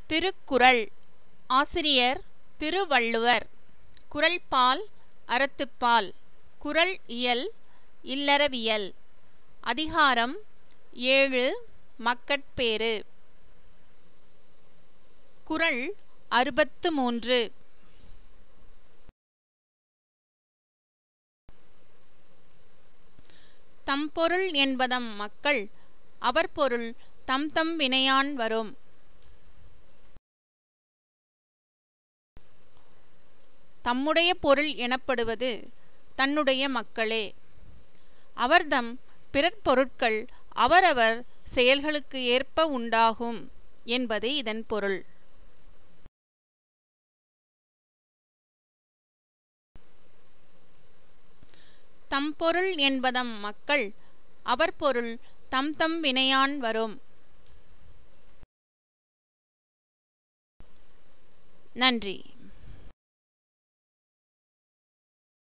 திருக்குறள் ஆசிரியர் திருவள்ளுவர் குறள்பால் அறத்துப்பால் குறள் இயல் இல்லறவியல் அதிகாரம் ஏழு மக்கட்பேறு குறள் அறுபத்து மூன்று தம்பொருள் என்பதம் மக்கள் அவர் பொருள் தம் தம் வினையான் வரும் தம்முடைய பொருள் எனப்படுவது தன்னுடைய மக்களே அவர்தம் பிறர் பொருட்கள் அவரவர் செயல்களுக்கு ஏற்ப உண்டாகும் என்பது இதன் பொருள் தம்பொருள் என்பதம் மக்கள் அவர் பொருள் தம் தம் வினையான் வரும் நன்றி